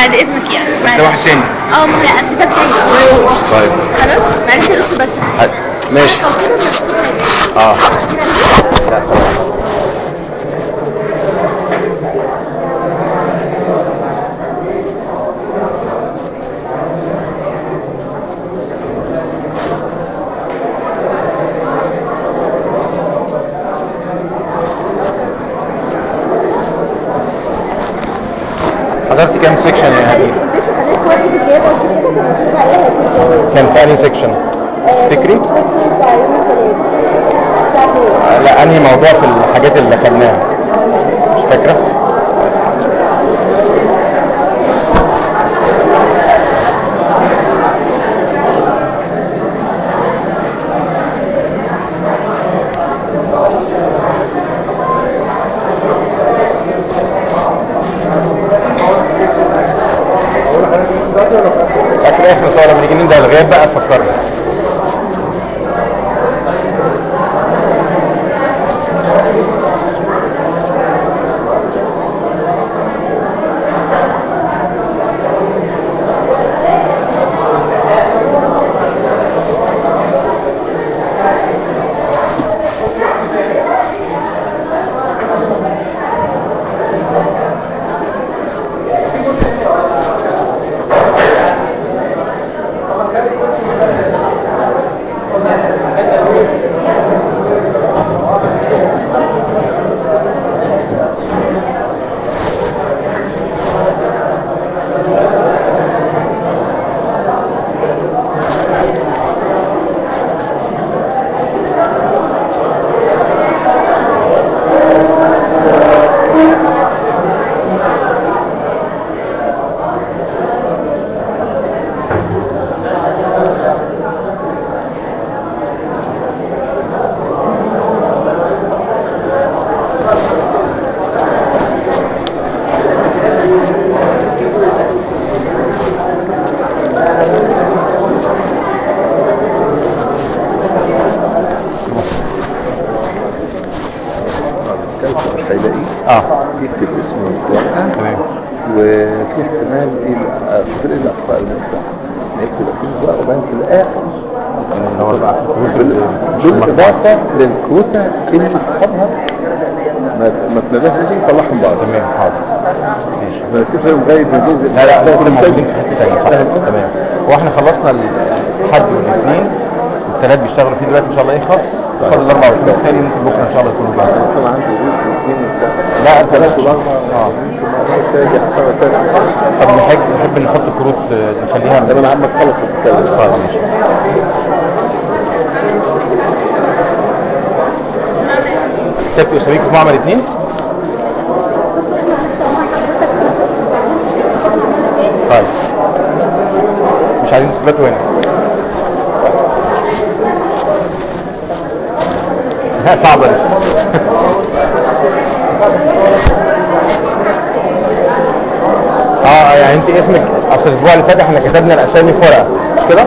بعد اذنك يعني بس ده واحد تاني اه ما لا اصل ده بتاعي طيب خلاص معلش يا دكتور بس حد. ماشي اه لا حضرت كام سيكشن يا هدير؟ كان في انهي سيكشن؟ تفتكري؟ لا انهي موضوع في الحاجات اللي خدناها مش فاكره؟ اخر اخر صور لما نيجي نبدا الغياب بقى فكرنا مش هيلاقيه اه يكتب اسمه الورقة تمام وفي احتمال ايه الأ- شوف ايه الاخطاء اللي ممكن نكتب اسمه بقى وبعدين في الاخر ندور بقى في الكروت بال- مش المخبوط. بالاضافه للكروته اللي اصحابها ما ما تنبهش دي طلعهم بعض تمام حاضر ماشي ما تكتبش غايب من جزء لا لا دول موجودين في حته ثانيه صح تمام واحنا خلصنا الحد والاثنين الثلاث بيشتغلوا فيه دلوقتي ان شاء الله يخلص فاضل الاربع والخميس الثاني ممكن بكره ان شاء الله يكونوا جاهزين طبعا عندي جزء واثنين وثلاثة لا الثلاث والاربعة اه يمكن ما أعرفش أجي أحسبها سنة. طب نحب نحب نحط كروت آه، نخليها ده انا عمك خلص الكلام طيب ماشي كتبتوا اساميكم في معمل اثنين طيب مش عايزين تثبتوا هنا لا صعبة دي اه يعني انت اسمك اصل الاسبوع اللي فات احنا كتبنا الاسامي في ورقه مش كده؟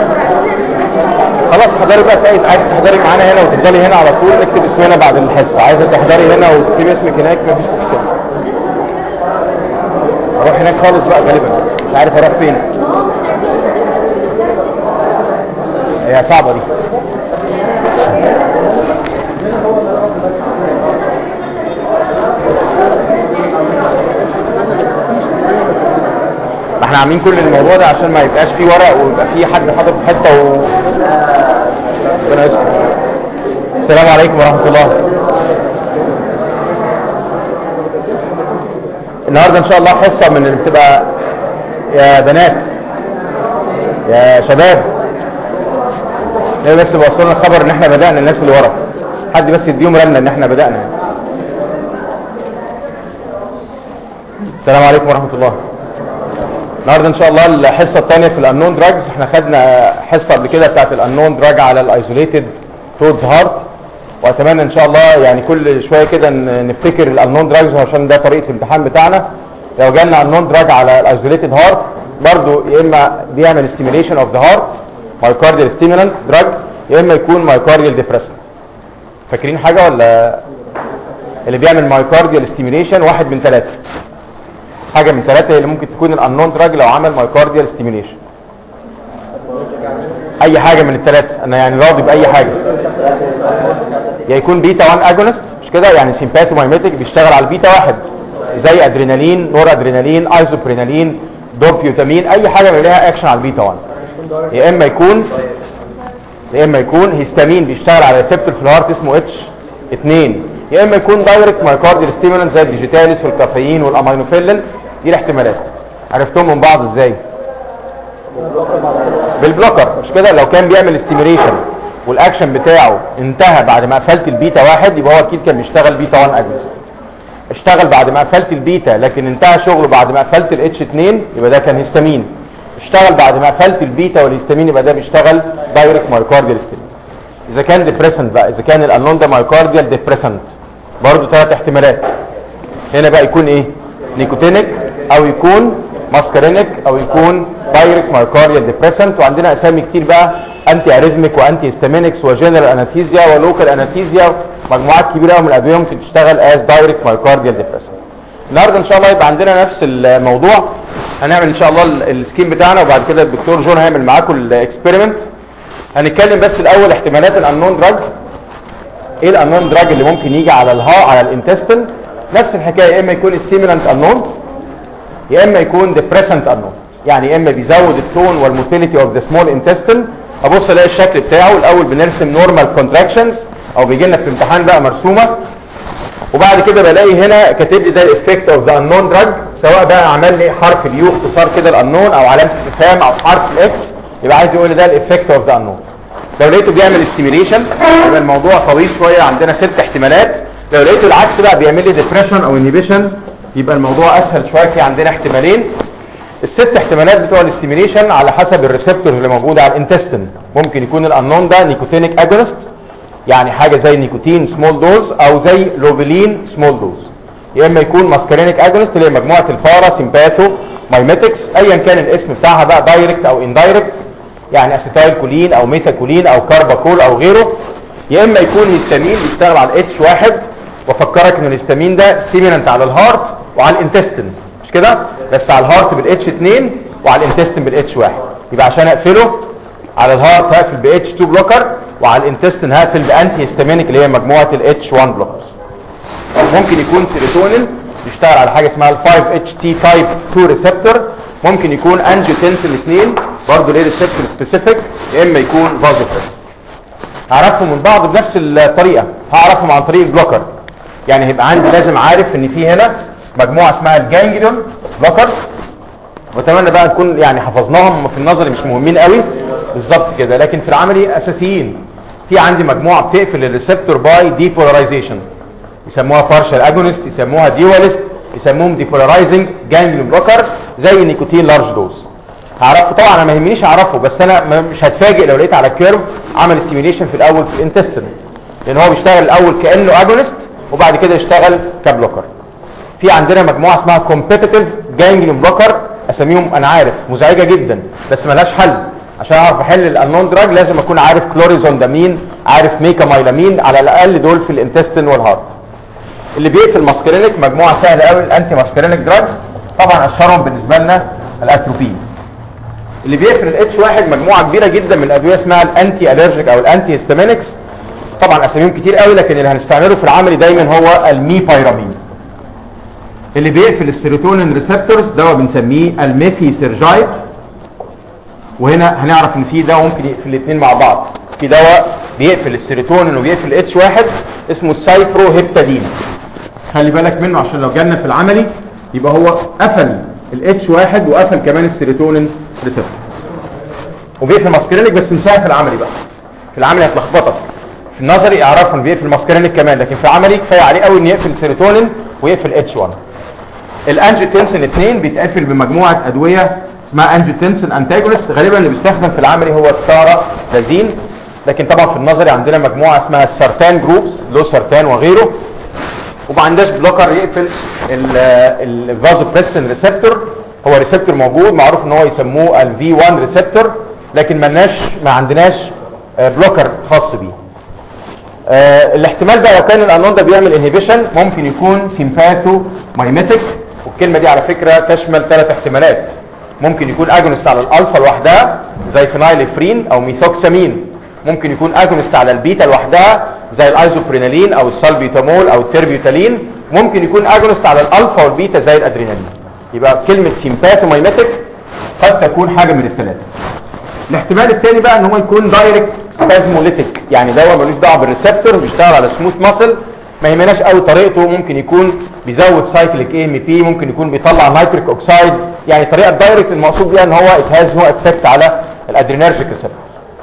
خلاص حضري بقى في اي عايزه تحضري معانا هنا وتفضلي هنا على طول اكتب اسمنا بعد الحصه عايزه تحضري هنا وتكتبي اسمك هناك مفيش مشكله اروح هناك خالص بقى غالبا مش عارف اروح فين هي صعبه دي ما احنا عاملين كل الموضوع ده عشان ما يبقاش فيه ورق ويبقى فيه حد حاطط في حته و ربنا يستر السلام عليكم ورحمه الله النهارده ان شاء الله حصه من اللي بتبقى يا بنات يا شباب ليه بس بوصلنا الخبر ان احنا بدانا الناس اللي ورا حد بس يديهم رنه ان احنا بدانا يعني. السلام عليكم ورحمه الله النهارده ان شاء الله الحصه الثانيه في الانون دراجز احنا خدنا حصه قبل كده بتاعت الانون دراج على الايزوليتد تودز هارت واتمنى ان شاء الله يعني كل شويه كده ن- نفتكر الانون دراجز عشان ده طريقه الامتحان بتاعنا لو جالنا انون دراج على الايزوليتد هارت برضو يا اما بيعمل ستيميليشن اوف ذا هارت مايوكارديال ستيمولانت دراج يا اما يكون مايوكارديال ديبريسنت فاكرين حاجه ولا اللي بيعمل مايوكارديال ستيميليشن واحد من ثلاثه حاجه من ثلاثه هي اللي ممكن تكون الانون دراج لو عمل مايكارديال ستيميوليشن اي حاجه من الثلاثه انا يعني راضي باي حاجه يا يكون بيتا 1 اجونست مش كده يعني سيمباثومايميتك بيشتغل على البيتا واحد زي ادرينالين نور ادرينالين ايزوبرينالين دوبيوتامين اي حاجه من لها اكشن على البيتا 1 يا اما يكون يا اما يكون هيستامين بيشتغل على ريسبتور في الهارت اسمه اتش 2 يا اما يكون دايركت مايكارديال ستيمولانت زي الديجيتاليس والكافيين والامينوفيلين دي الاحتمالات عرفتهم من بعض ازاي بالبلوكر مش كده لو كان بيعمل ستيميوليشن والاكشن بتاعه انتهى بعد ما قفلت البيتا واحد يبقى هو اكيد كان بيشتغل بيتا 1 اجونست اشتغل بعد ما قفلت البيتا لكن انتهى شغله بعد ما قفلت الاتش 2 يبقى ده كان هيستامين اشتغل بعد ما قفلت البيتا والهيستامين يبقى ده بيشتغل دايركت مايكارديال ستيمين اذا كان ديبريسنت بقى اذا كان الانون ده مايكارديال ديبريسنت برضه ثلاث احتمالات هنا بقى يكون ايه نيكوتينيك او يكون ماسكارينيك او يكون دايركت مايكارديال ديبريسنت وعندنا اسامي كتير بقى انتي اريثميك وانتي هيستامينكس وجنرال انستيزيا ولوكال انستيزيا مجموعات كبيره قوي من الادويه ممكن تشتغل از دايركت مايكارديال ديبريسنت النهارده ان شاء الله يبقى عندنا نفس الموضوع هنعمل ان شاء الله ال- السكيم بتاعنا وبعد كده الدكتور جون هيعمل معاكم الاكسبيرمنت هنتكلم بس الاول احتمالات الانون دراج ايه الانون دراج اللي ممكن يجي على الها على الانتستين نفس الحكايه يا اما يكون ستيمولانت انون يا اما يكون ديبريسنت انون يعني يا اما بيزود التون والموتيليتي اوف ذا سمول انتستين ابص الاقي الشكل بتاعه الاول بنرسم نورمال كونتراكشنز او بيجي لنا في الامتحان بقى مرسومه وبعد كده بلاقي هنا كاتب لي ده الافكت اوف ذا انون دراج سواء بقى عمل لي حرف اليو اختصار كده الانون او علامه استفهام او حرف الاكس يبقى عايز يقول لي ده الافكت اوف ذا انون لو لقيته بيعمل ستيميليشن يبقى الموضوع طويل شويه عندنا ست احتمالات لو لقيته العكس بقى بيعمل لي ديبريشن او انهبيشن يبقى الموضوع اسهل شويه في عندنا احتمالين الست احتمالات بتوع الاستيميليشن على حسب الريسبتور اللي موجود على الانتستين ممكن يكون الانون ده نيكوتينيك اجونست يعني حاجه زي نيكوتين سمول دوز او زي لوبلين سمول دوز يا اما يكون ماسكارينيك اجونست اللي هي مجموعه البارا سيمباثو مايميتكس ايا كان الاسم بتاعها بقى دايركت او اندايركت يعني اسيتايل كولين او ميتا كولين او كارباكول او غيره يا اما يكون هيستامين بيشتغل على الاتش واحد وافكرك ان الهيستامين ده ستيمولانت على الهارت وعلى الانتستين مش كده بس على الهارت بالاتش 2 وعلى الانتستين بالاتش 1 يبقى عشان اقفله على الهارت هقفل ب اتش 2 بلوكر وعلى الانتستين هقفل بانتي هيستامينيك اللي هي مجموعه الاتش 1 بلوكرز ممكن يكون سيروتونين بيشتغل على حاجه اسمها ال 5 اتش تي تايب 2 ريسبتور ممكن يكون انجيوتنسين 2 برضه ليه ريسبتور سبيسيفيك يا اما يكون فازوبريس هعرفهم من بعض بنفس الطريقه هعرفهم عن طريق البلوكر يعني هيبقى عندي لازم عارف ان في هنا مجموعه اسمها الجانجليون بلوكرز واتمنى بقى نكون يعني حفظناهم في النظري مش مهمين قوي بالظبط كده لكن في العملي اساسيين في عندي مجموعه بتقفل الريسبتور باي ديبولاريزيشن يسموها بارشال اجونست يسموها ديوالست يسموهم ديبولارايزنج جانجليون بلوكر زي النيكوتين لارج دوز هعرفه طبعا انا ما يهمنيش اعرفه بس انا ما- مش هتفاجئ لو لقيت على الكيرف عمل ستيميليشن في الاول في الانتستين لان هو بيشتغل الاول كانه اجونست وبعد كده يشتغل كبلوكر في عندنا مجموعه اسمها كومبيتيتيف جانجليون بلوكر اساميهم انا عارف مزعجه جدا بس ملهاش حل عشان اعرف احل الانون دراج لازم اكون عارف كلوريزوندامين عارف ميكامايلامين على الاقل دول في الانتستين والهارت اللي بيقفل ماسكرينيك مجموعه سهله قوي الانتي ماسكرينيك دراجز طبعا اشهرهم بالنسبه لنا الاتروبين اللي بيقفل الاتش واحد مجموعه كبيره جدا من الادويه اسمها الانتي الرجيك او الانتي هيستامينكس طبعا اساميهم كتير قوي لكن اللي هنستعمله في العملي دايما هو الميبايرامين اللي بيقفل السيروتونين ريسبتورز ده بنسميه الميثي سيرجايت وهنا هنعرف ان في دواء ممكن يقفل الاثنين مع بعض في دواء بيقفل السيروتونين وبيقفل الاتش واحد اسمه السايبرو هيبتادين خلي بالك منه عشان لو جالنا في العملي يبقى هو قفل الاتش واحد وقفل كمان السيروتونين ريسبتور وبيقفل ماسكرينيك بس نساها في العملي بقى في العملي هتلخبطك في النظري اعرفه انه بيقفل ماسكرينيك كمان لكن في العملي كفايه عليه قوي انه يقفل سيروتونين ويقفل اتش 1 الانجيوتنسين 2 بيتقفل بمجموعه ادويه اسمها انجيوتنسين انتاجونست غالبا اللي بيستخدم في العملي هو السارا لازين لكن طبعا في النظري عندنا مجموعه اسمها السرطان جروبس لو سرطان وغيره وما عندناش بلوكر يقفل الفازوبريسين ريسبتور هو ريسبتور موجود معروف ان هو يسموه الفي 1 ريسبتور لكن ملناش ما عندناش آه، بلوكر خاص بيه آه، الاحتمال بقى لو كان الانون ده بيعمل انهبيشن ممكن يكون سيمباثو مايميتك والكلمه دي على فكره تشمل ثلاث احتمالات ممكن يكون اجونست على الالفا لوحدها زي فينايلفرين او ميثوكسامين ممكن يكون اجونست على البيتا لوحدها زي الايزوبرينالين او السالبيوتامول او التربيوتالين ممكن يكون اجونست على الالفا والبيتا زي الادرينالين يبقى كلمه سيمباثومايميتك قد تكون حاجه من الثلاثه الاحتمال الثاني بقى ان هو يكون دايركت سبازموليتيك يعني دواء ملوش دعوه بالريسبتور بيشتغل على سموث ماسل ما يهمناش قوي طريقته ممكن يكون بيزود سايكليك اي ام بي ممكن يكون بيطلع نيتريك اوكسايد يعني طريقه دايركت المقصود بيها ان هو ات هاز نو افكت على الادرينرجيك ريسبتور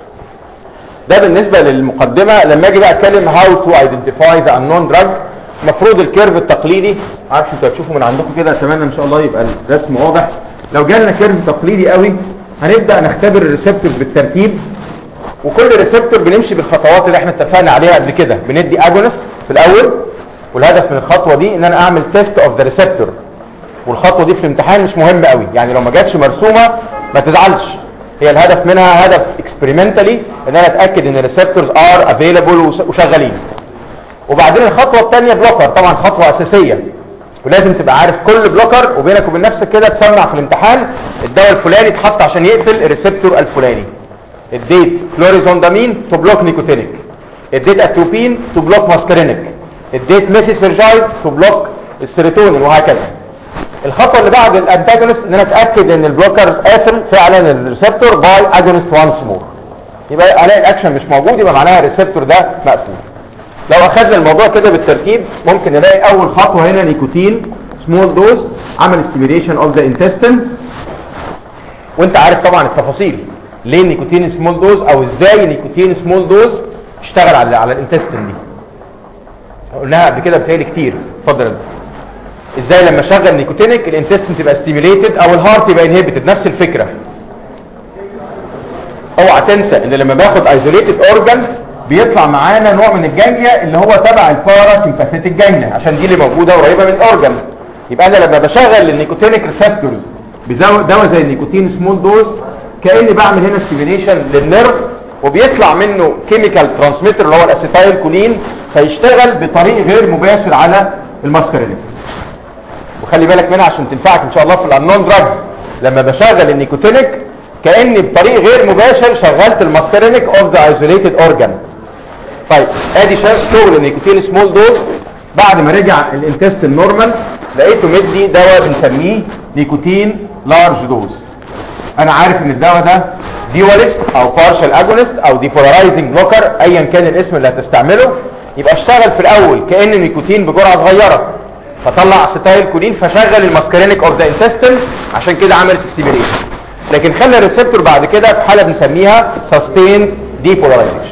ده بالنسبه للمقدمه لما اجي بقى اتكلم هاو تو ايدنتيفاي ذا انون دراج المفروض الكيرف التقليدي عارف انتوا هتشوفوا من عندكم كده اتمنى ان شاء الله يبقى الرسم واضح لو جالنا كيرف تقليدي قوي هنبدا نختبر الريسبتورز بالترتيب وكل ريسبتور بنمشي بالخطوات اللي احنا اتفقنا عليها قبل كده بندي اجونست في الاول والهدف من الخطوه دي ان انا اعمل تيست اوف ذا ريسبتور والخطوه دي في الامتحان مش مهمه قوي يعني لو ما جاتش مرسومه ما تزعلش هي الهدف منها هدف اكسبيرمنتالي ان انا اتاكد ان الريسبتورز ار افيلابل وشغالين وبعدين الخطوه الثانيه بلوكر طبعا خطوه اساسيه ولازم تبقى عارف كل بلوكر وبينك وبين نفسك كده تسمع في الامتحان الدواء الفلاني اتحط عشان يقفل الريسبتور الفلاني اديت كلوريزوندامين تو بلوك نيكوتينيك اديت اتروبين تو بلوك ماسكارينيك اديت ميثيفيرجايد تو بلوك السيروتونين وهكذا الخطوه اللي بعد الانتاجونست ان انا اتاكد ان البلوكر قافل فعلا الريسبتور باي اجونست وانس مور يبقى الاقي الاكشن مش موجود يبقى معناها الريسبتور ده مقفول لو اخذنا الموضوع كده بالترتيب ممكن نلاقي اول خطوه هنا نيكوتين سمول دوز عمل ستيميليشن اوف ذا انتستين وانت عارف طبعا التفاصيل ليه النيكوتين سمول دوز او ازاي النيكوتين سمول دوز اشتغل على على الانتستين دي قلناها قبل كده بتهيألي كتير اتفضل يا دكتور. ازاي لما اشغل نيكوتينيك الانتستين تبقى ستيميليتد او الهارت يبقى انهبيتد نفس الفكره اوعى تنسى ان لما باخد ايزوليتد اورجان بيطلع معانا نوع من الجانجليا اللي هو تبع الباراسيمباثيتيك جانجليا عشان دي اللي موجوده قريبه من الاورجان يبقى انا لما بشغل النيكوتينيك ريسبتورز بدواء زي النيكوتين سمول دوز كاني بعمل هنا ستيميليشن للنيرف وبيطلع منه كيميكال ترانسميتر اللي هو الاسيتايل كولين فيشتغل بطريق غير مباشر على الماسكارينيك وخلي بالك منها عشان تنفعك ان شاء الله في الانون دراجز لما بشغل النيكوتينيك كاني بطريق غير مباشر شغلت الماسكارينيك اوف ذا ايزوليتد اورجان طيب ادي شغل النيكوتين سمول دوز بعد ما رجع الانتستين نورمال لقيته مدي دواء بنسميه نيكوتين لارج دوز انا عارف ان الدواء ده ديواليست او بارشال اجونست او ديبولارايزنج بلوكر ايا كان الاسم اللي هتستعمله يبقى اشتغل في الاول كان نيكوتين بجرعه صغيره فطلع اسيتايل كولين فشغل الماسكارينيك اوف ذا انتستين عشان كده عملت ستيميليشن لكن خلى الريسبتور بعد كده في حاله بنسميها سستيند ديبولارايزيشن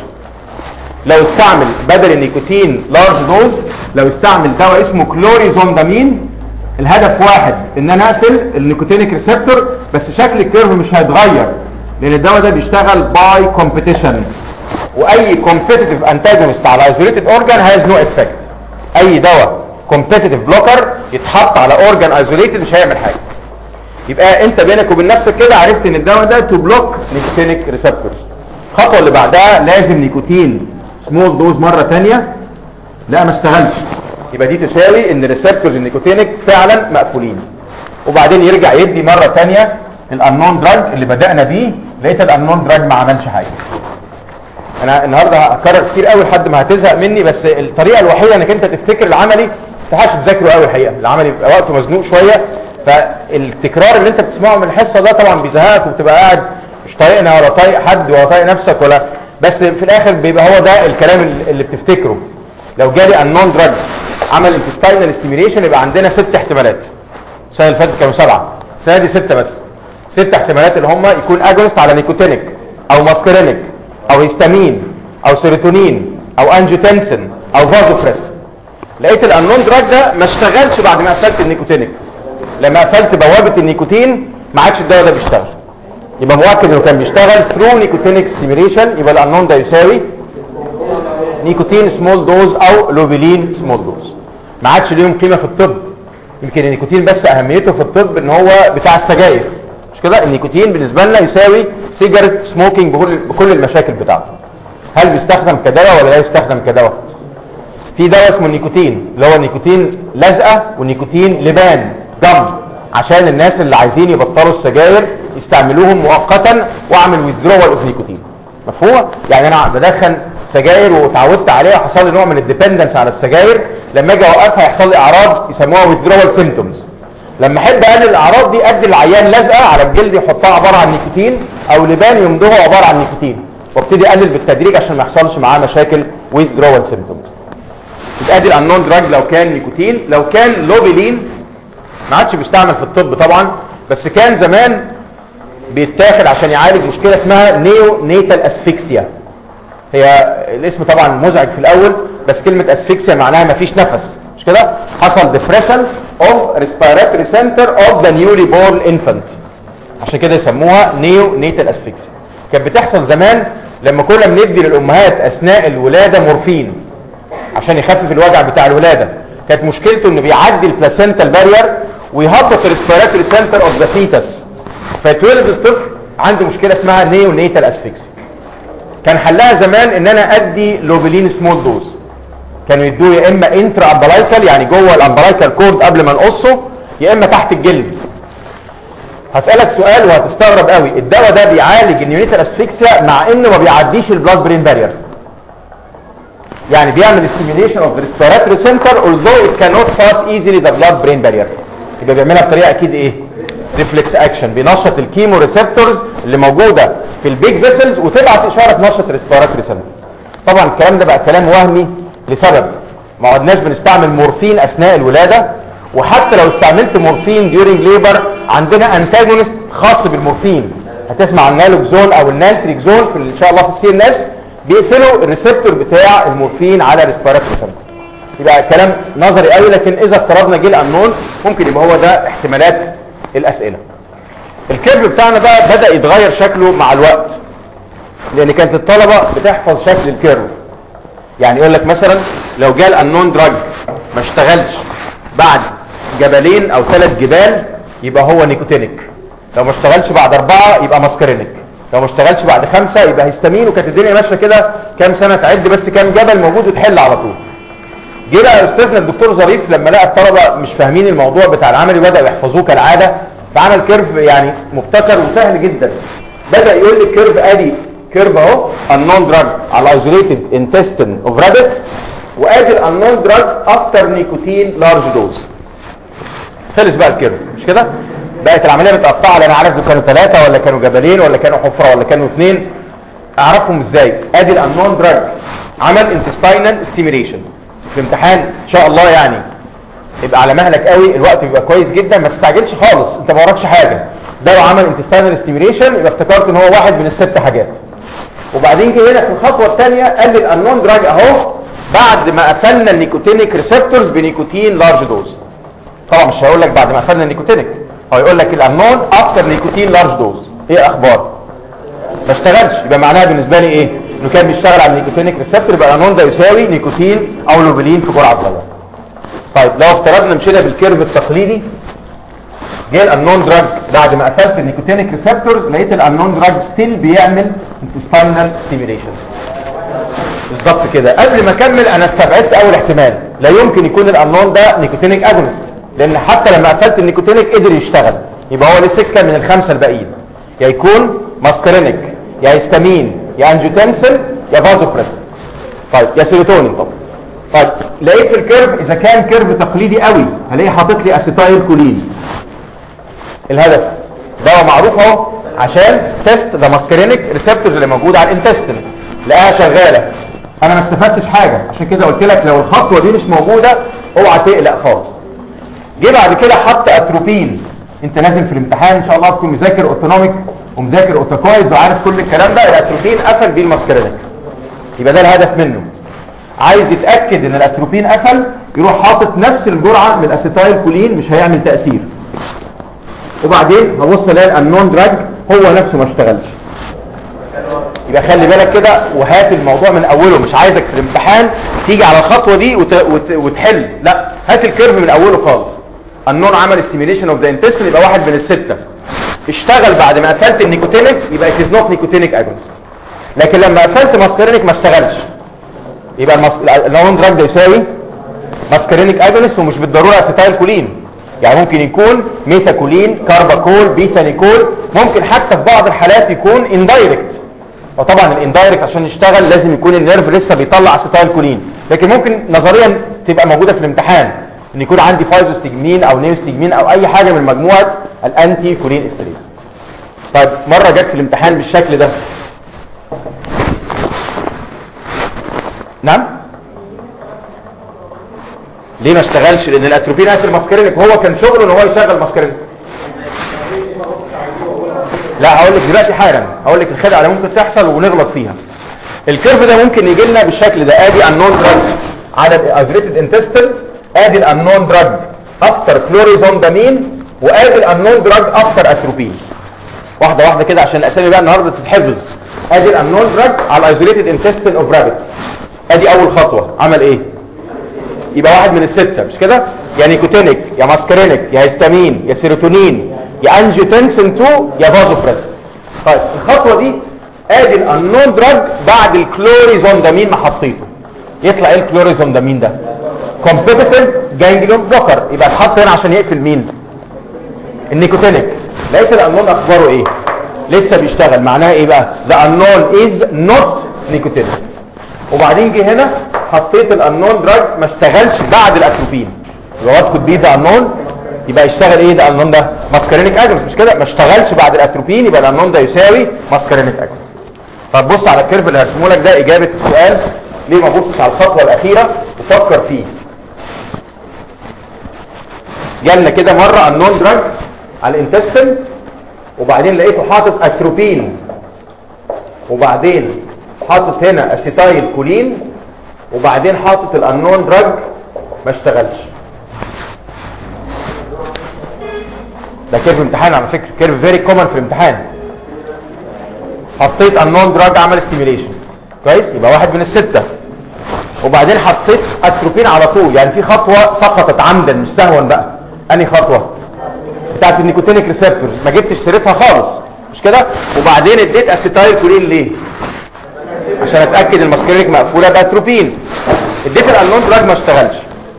لو استعمل بدل النيكوتين لارج دوز لو استعمل دواء اسمه كلوريزوندامين الهدف واحد ان انا اقفل النيكوتينيك ريسبتور بس شكل الكيرف مش هيتغير لان الدواء ده بيشتغل باي كومبيتيشن واي كومبيتيتيف انتاجونست على ايزوليتد اورجان هاز نو افكت اي دواء كومبيتيتيف بلوكر يتحط على اورجان ايزوليتد مش هيعمل حاجه يبقى انت بينك وبين نفسك كده عرفت ان الدواء ده تو بلوك نيكوتينيك ريسبتورز الخطوه اللي بعدها لازم نيكوتين سمول دوز مره ثانيه لا ما اشتغلش يبقى دي تساوي ان ريسبتورز النيكوتينيك فعلا مقفولين وبعدين يرجع يدي مره ثانيه الانون دراج اللي بدانا بيه لقيت الانون دراج ما عملش حاجه انا النهارده هكرر كتير قوي لحد ما هتزهق مني بس الطريقه الوحيده انك انت تفتكر العملي ما تلحقش تذاكره قوي الحقيقه العملي بيبقى وقته مزنوق شويه فالتكرار اللي انت بتسمعه من الحصه ده طبعا بيزهقك وبتبقى قاعد مش طايقنا ولا طايق حد ولا طايق نفسك ولا بس في الاخر بيبقى هو ده الكلام اللي بتفتكره لو جالي النون دراج عمل انتستاينال ستيميليشن يبقى عندنا ست احتمالات السنه اللي فاتت كانوا سبعه السنه دي سته بس ست احتمالات اللي هم يكون اجونست على نيكوتينيك او ماسكارينيك او هيستامين او سيروتونين او انجيوتنسين او فازوفريس لقيت الانون دراج ده ما اشتغلش بعد ما قفلت النيكوتينيك لما قفلت بوابه النيكوتين ما عادش الدواء ده بيشتغل يبقى مؤكد انه كان بيشتغل ثرو نيكوتينيك ستيميليشن يبقى الانون ده يساوي نيكوتين سمول دوز او لوبيلين سمول دوز ما عادش ليهم قيمه في الطب يمكن النيكوتين بس اهميته في الطب ان هو بتاع السجاير مش كده النيكوتين بالنسبه لنا يساوي سيجارة سموكينج بكل, بكل المشاكل بتاعته هل بيستخدم كدواء ولا لا يستخدم كدواء في دواء اسمه النيكوتين اللي هو نيكوتين لزقه ونيكوتين لبان جم عشان الناس اللي عايزين يبطلوا السجاير يستعملوهم مؤقتا واعمل withdrawal اوف نيكوتين مفهوم يعني انا بدخن سجاير وتعودت عليها وحصل لي نوع من الديبندنس على السجاير لما اجي اوقفها يحصل لي اعراض يسموها withdrawal symptoms لما احب اقلل الاعراض دي ادي العيان لزقه على الجلد يحطها عباره عن نيكوتين او لبان يمضغه عباره عن نيكوتين وابتدي اقلل بالتدريج عشان ما يحصلش معاه مشاكل withdrawal symptoms يبقى ادي الانون دراج لو كان نيكوتين لو كان لوبيلين ما عادش بيستعمل في الطب طبعا بس كان زمان بيتاخد عشان يعالج مشكله اسمها نيو نيتال اسفيكسيا هي الاسم طبعا مزعج في الاول بس كلمه اسفيكسيا معناها مفيش نفس مش كده حصل ديبريشن اوف ريسبيراتوري سنتر اوف ذا نيولي بورن انفانت عشان كده يسموها نيو نيتال اسفيكسيا كانت بتحصل زمان لما كنا بندي للامهات اثناء الولاده مورفين عشان يخفف الوجع بتاع الولاده كانت مشكلته انه بيعدي البلاسينتال بارير ويهبط الريسبيراتوري سنتر اوف ذا فيتس فيتولد الطفل عنده مشكله اسمها نيو نيتال اسفيكسيا كان حلها زمان ان انا ادي لوبلين سمول دوز كانوا يدوه يا اما انترا امبلايكال يعني جوه الامبلايكال كورد قبل ما نقصه يا اما تحت الجلد هسألك سؤال وهتستغرب قوي الدواء ده بيعالج النيونيتال اسفيكسيا مع انه ما بيعديش البلاد برين بارير يعني بيعمل stimulation of the respiratory center although it cannot pass easily the blood brain barrier يبقى بيعملها بطريقه اكيد ايه ريفلكس اكشن بينشط الكيمو ريسبتورز اللي موجوده في البيج فيسلز وتبعت اشاره تنشط الريسبيراتوري سنتر طبعا الكلام ده بقى كلام وهمي لسبب ما عدناش بنستعمل مورفين اثناء الولاده وحتى لو استعملت مورفين ديورنج ليبر عندنا انتاجونست خاص بالمورفين هتسمع عن نالوكزون او النالتريكزون في ان شاء الله في السي ان اس بيقفلوا الريسبتور بتاع المورفين على ريسبيراتوري سنتر يبقى كلام نظري قوي لكن اذا افترضنا جه الانون ممكن يبقى هو ده احتمالات الاسئله الكيرف بتاعنا بقى بدا يتغير شكله مع الوقت لان كانت الطلبه بتحفظ شكل الكيرف يعني يقول لك مثلا لو جاء الانون دراج ما اشتغلش بعد جبلين او ثلاث جبال يبقى هو نيكوتينيك لو ما اشتغلش بعد اربعه يبقى ماسكرينيك لو ما اشتغلش بعد خمسه يبقى هيستامين وكانت الدنيا ماشيه كده كام سنه تعد بس كام جبل موجود وتحل على طول جه بقى استاذنا الدكتور ظريف لما لقى الطلبه مش فاهمين الموضوع بتاع العملي بداوا يحفظوه كالعاده فعمل كيرف يعني مبتكر وسهل جدا بدا يقول لي الكيرف ادي كيرف اهو النون دراج على ايزوليتد انتستين اوف رابت وادي الانون دراج افتر نيكوتين لارج دوز خلص بقى الكيرف مش كده بقت العمليه متقطعه لا انا عارف دول كانوا ثلاثه ولا كانوا جبلين ولا كانوا حفره ولا كانوا اثنين اعرفهم ازاي ادي الانون دراج عمل انتستينال ستيميليشن في امتحان ان شاء الله يعني يبقى على مهلك قوي الوقت بيبقى كويس جدا ما تستعجلش خالص انت ما وراكش حاجه ده لو عمل انتستينال ستيميليشن يبقى افتكرت ان هو واحد من الست حاجات وبعدين جه هنا في الخطوه الثانيه قال لي الانون دراج اهو بعد ما قفلنا النيكوتينيك ريسبتورز بنيكوتين لارج دوز طبعا مش هيقول لك بعد ما قفلنا النيكوتينيك هو يقول لك الانون افتر نيكوتين لارج دوز ايه اخبار ما اشتغلش يبقى معناها بالنسبه لي ايه انه كان بيشتغل على النيكوتينيك ريسبتور يبقى الانون ده يساوي نيكوتين او لوبلين في جرعه صغيره طيب لو افترضنا مشينا بالكيرف التقليدي جه الانون دراج بعد ما قفلت النيكوتينيك ريسبتورز لقيت الانون دراج ستيل بيعمل انتستينال ستيميليشن بالظبط كده قبل ما اكمل انا استبعدت اول احتمال لا يمكن يكون الانون ده نيكوتينيك اجونست لان حتى لما قفلت النيكوتينيك قدر يشتغل يبقى هو ليه سكه من الخمسه الباقيين يا يكون ماسكرينيك يا هيستامين يا انجيوتنسين يا فازوبريس طيب يا سيروتونين طبعا طيب لقيت في الكيرف اذا كان كيرف تقليدي قوي هلاقيه حاطط لي اسيتايل كولين الهدف دواء معروف اهو عشان تيست ذا ماسكرينيك ريسبتورز اللي موجوده على الانتستين لقاها شغاله انا ما استفدتش حاجه عشان كده قلت لك لو الخطوه دي مش موجوده اوعى تقلق خالص جه بعد كده حط اتروبين انت لازم في الامتحان ان شاء الله تكون مذاكر اوتونوميك ومذاكر اوتوكويز وعارف كل الكلام ده الاتروبين قفل بيه الماسكرينيك يبقى ده الهدف منه عايز يتاكد ان الاتروبين قفل يروح حاطط نفس الجرعه من الاسيتايل كولين مش هيعمل تاثير وبعدين هبص الاقي النون دراج هو نفسه ما اشتغلش يبقى خلي بالك كده وهات الموضوع من اوله مش عايزك في الامتحان تيجي على الخطوه دي وت... وت... وتحل لا هات الكيرف من اوله خالص النون عمل ستيميليشن اوف ذا انتستين يبقى واحد من السته اشتغل بعد ما قفلت النيكوتينيك يبقى اتس نوت نيكوتينيك اجونست لكن لما قفلت ماسكرينيك ما اشتغلش يبقى المس... النون دراج ده يساوي ماسكرينيك اجونست ومش بالضروره اسيتايل كولين يعني ممكن يكون ميثاكولين كارباكول بيثانيكول ممكن حتى في بعض الحالات يكون اندايركت وطبعا الاندايركت عشان يشتغل لازم يكون النيرف لسه بيطلع اسيتايل كولين لكن ممكن نظريا تبقى موجوده في الامتحان ان يكون عندي فايزوستجمين او نيوستجمين او اي حاجه من مجموعه الانتي كولين استريز طيب مره جت في الامتحان بالشكل ده نعم ليه ما اشتغلش لان الاتروبين قافل ماسكرينك وهو كان شغله ان هو يشغل ماسكرينك لا هقول لك دلوقتي حالا هقول لك الخدعه اللي ممكن تحصل ونغلط فيها الكيرف ده ممكن يجي لنا بالشكل ده ادي النون دراج على الايزوليتد انتستين ادي الانون دراج افتر كلوريزوندامين وادي الانون دراج افتر اتروبين واحده واحده كده عشان الاسامي بقى النهارده تتحفظ ادي الانون دراج على الايزوليتد انتستين اوف رابت ادي اول خطوه عمل ايه يبقى واحد من السته مش كده يا نيكوتينيك يا ماسكرينيك يا هيستامين يا سيروتونين يا انجيوتنسين 2 يا فازوبريس طيب الخطوه دي ادي الانون دراج بعد الكلوريزوندامين ما حطيته يطلع ايه الكلوريزوندامين ده كومبيتيتيف جانجليون بلوكر يبقى اتحط هنا عشان يقفل مين النيكوتينيك لقيت الانون اخباره ايه لسه بيشتغل معناها ايه بقى the unknown is not nicotinic وبعدين جه هنا حطيت الانون دراج ما اشتغلش بعد الاتروبين يبقى وات كود بي ذا انون يبقى يشتغل ايه ده الانون ده ماسكارينيك اجنس مش كده ما اشتغلش بعد الاتروبين يبقى الانون ده يساوي ماسكارينيك اجنس طب بص على الكيرف اللي هرسمه لك ده اجابه السؤال ليه ما بصش على الخطوه الاخيره وفكر فيه جالنا كده مره النون دراج على الانتستين وبعدين لقيته حاطط اتروبين وبعدين حاطط هنا اسيتايل كولين وبعدين حاطط الانون دراج ما اشتغلش ده كيرف امتحان على فكره كيرف فيري كومن في الامتحان حطيت انون دراج عمل ستيميليشن كويس يبقى واحد من السته وبعدين حطيت اتروبين على طول يعني في خطوه سقطت عمدا مش سهوا بقى انهي خطوه بتاعت النيكوتينيك ريسبتورز ما جبتش سيرتها خالص مش كده وبعدين اديت اسيتايل كولين ليه عشان اتاكد الماسكرينيك مقفوله باتروبين اديت الانون دراج ما اشتغلش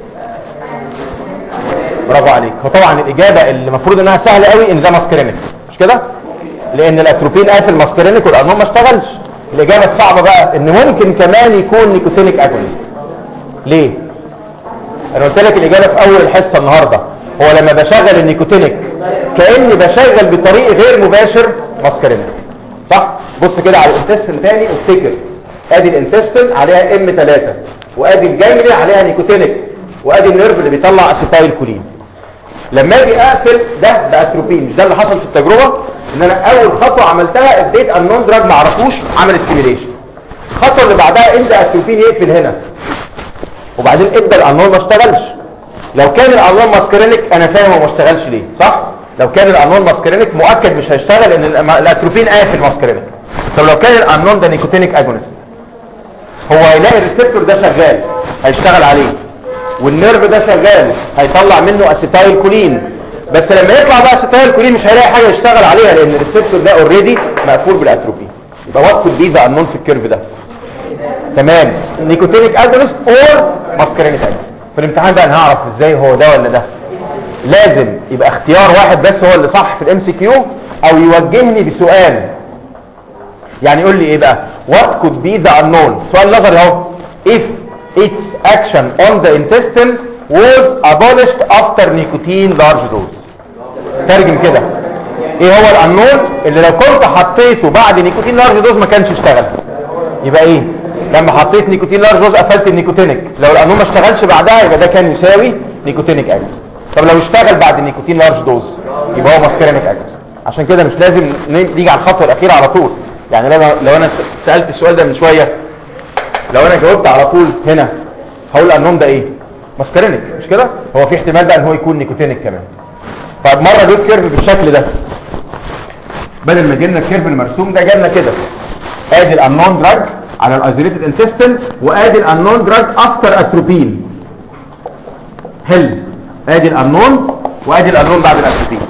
برافو عليك هو طبعا الاجابه اللي المفروض انها سهله قوي ان ده ماسكرينيك مش كده لان الاتروبين قافل ماسكرينيك والانون ما اشتغلش الاجابه الصعبه بقى ان ممكن كمان يكون نيكوتينيك اجونست ليه انا قلت لك الاجابه في اول الحصه النهارده هو لما بشغل النيكوتينيك كاني بشغل بطريق غير مباشر ماسكرينيك صح بص كده على الانتستين تاني افتكر ادي الانتستين عليها ام 3 وادي الجانجليا عليها نيكوتينيك وادي النيرف اللي بيطلع اسيتايل كولين لما اجي اقفل ده باتروبين مش ده اللي حصل في التجربه ان انا اول خطوه عملتها اديت النون دراج ما اعرفوش عمل ستيميليشن الخطوه اللي بعدها ادى اتروبين يقفل هنا وبعدين ادى الانون ما اشتغلش لو كان الانون ماسكرينيك انا فاهم هو ما اشتغلش ليه صح لو كان الانون ماسكرينيك مؤكد مش هيشتغل لان الأم- الاتروبين قافل ماسكرينيك طب لو كان الانون ده نيكوتينيك اجونست هو هيلاقي الريسبتور ده شغال هيشتغل عليه والنيرف ده شغال هيطلع منه اسيتايل كولين بس لما يطلع بقى اسيتايل كولين مش هيلاقي حاجه يشتغل عليها لان الريسبتور ده اوريدي مقفول بالاتروبين يبقى وات كود بي ذا انون في الكيرف ده تمام نيكوتينيك اجونست اور ماسكرينيك اجونست في الامتحان بقى انا هعرف ازاي هو ده ولا ده لازم يبقى اختيار واحد بس هو اللي صح في الام سي كيو او يوجهني بسؤال يعني يقول لي ايه بقى what could be the unknown سؤال نظري اهو if its action on the intestine was abolished after nicotine large dose ترجم كده ايه هو الانون اللي لو كنت حطيته بعد نيكوتين لارج دوز ما كانش اشتغل يبقى ايه لما حطيت نيكوتين لارج دوز قفلت النيكوتينيك لو الانون ما اشتغلش بعدها يبقى ده كان يساوي نيكوتينيك اجنس طب لو اشتغل بعد النيكوتين لارج دوز يبقى هو ماسكرينيك اجنس عشان كده مش لازم ن- نيجي على الخطوه الاخيره على طول يعني لو لو انا س- سالت السؤال ده من شويه لو انا جاوبت على طول هنا هقول الانون ده ايه ماسكرينيك مش كده هو في احتمال بقى ان هو يكون نيكوتينيك كمان طيب مره جبت كيرف بالشكل ده بدل ما جبنا الكيرف المرسوم ده جالنا كده ادي الانون دراج على الايزوليتد انتستين وادي الانون دراج افتر اتروبين هل ادي الانون وادي الانون بعد الاتروبين